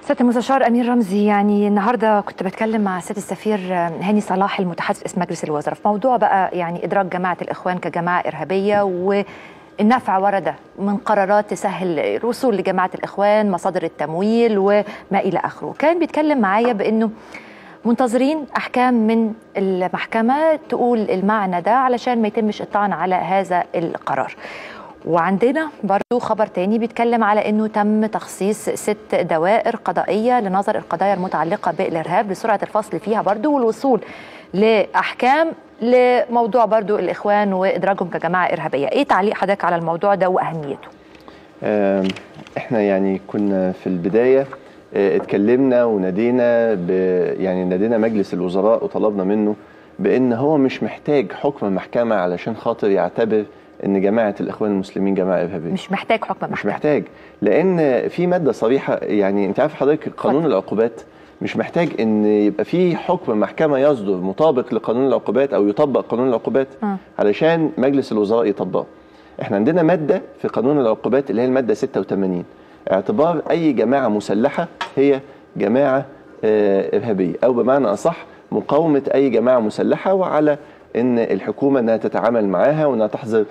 سياده المستشار امير رمزي يعني النهارده كنت بتكلم مع سياده السفير هاني صلاح المتحدث باسم مجلس الوزراء في موضوع بقى يعني ادراك جماعه الاخوان كجماعه ارهابيه والنفع ورده من قرارات تسهل الوصول لجماعه الاخوان مصادر التمويل وما الى اخره كان بيتكلم معايا بانه منتظرين احكام من المحكمه تقول المعنى ده علشان ما يتمش الطعن على هذا القرار وعندنا برضو خبر تاني بيتكلم على انه تم تخصيص ست دوائر قضائيه لنظر القضايا المتعلقه بالارهاب لسرعه الفصل فيها برضو والوصول لاحكام لموضوع برضو الاخوان وادراجهم كجماعه ارهابيه ايه تعليق حضرتك على الموضوع ده واهميته احنا يعني كنا في البدايه اتكلمنا ونادينا ب يعني نادينا مجلس الوزراء وطلبنا منه بان هو مش محتاج حكم المحكمه علشان خاطر يعتبر ان جماعه الاخوان المسلمين جماعه ارهابيه مش محتاج حكم مش محتاج لان في ماده صريحه يعني انت عارف حضرتك قانون العقوبات مش محتاج ان يبقى في حكم محكمه يصدر مطابق لقانون العقوبات او يطبق قانون العقوبات م. علشان مجلس الوزراء يطبقه احنا عندنا ماده في قانون العقوبات اللي هي الماده 86 اعتبار اي جماعه مسلحه هي جماعه آه ارهابيه او بمعنى اصح مقاومه اي جماعه مسلحه وعلى ان الحكومه انها تتعامل معاها وانها تحظر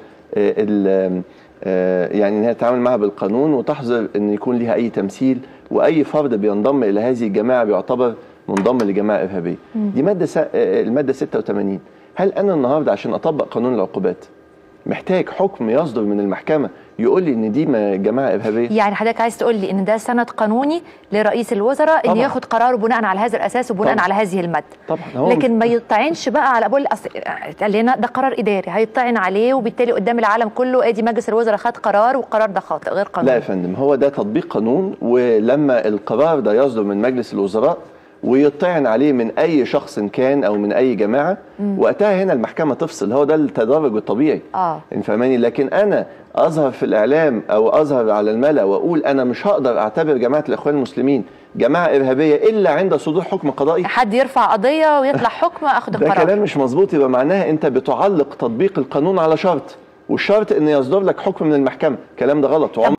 يعني انها تتعامل معها بالقانون وتحظر ان يكون لها اي تمثيل واي فرد بينضم الى هذه الجماعه بيعتبر منضم لجماعه ارهابيه. دي ماده س... الماده 86 هل انا النهارده عشان اطبق قانون العقوبات محتاج حكم يصدر من المحكمه يقول لي ان دي جماعه ارهابيه يعني حضرتك عايز تقول لي ان ده سند قانوني لرئيس الوزراء ان ياخد قراره بناء على هذا الاساس وبناء طبعا. على هذه الماده طبعا هو لكن ما يطعنش بقى على بقول أصل... قال لنا ده قرار اداري هيطعن عليه وبالتالي قدام العالم كله ادي مجلس الوزراء خد قرار والقرار ده خاطئ غير قانوني لا يا فندم هو ده تطبيق قانون ولما القرار ده يصدر من مجلس الوزراء ويطعن عليه من اي شخص كان او من اي جماعه مم. وقتها هنا المحكمه تفصل هو ده التدرج الطبيعي اه فاهماني لكن انا اظهر في الاعلام او اظهر على الملا واقول انا مش هقدر اعتبر جماعه الاخوان المسلمين جماعه ارهابيه الا عند صدور حكم قضائي حد يرفع قضيه ويطلع حكم اخد القرار ده كلام مش مظبوط يبقى معناها انت بتعلق تطبيق القانون على شرط والشرط ان يصدر لك حكم من المحكمه الكلام ده غلط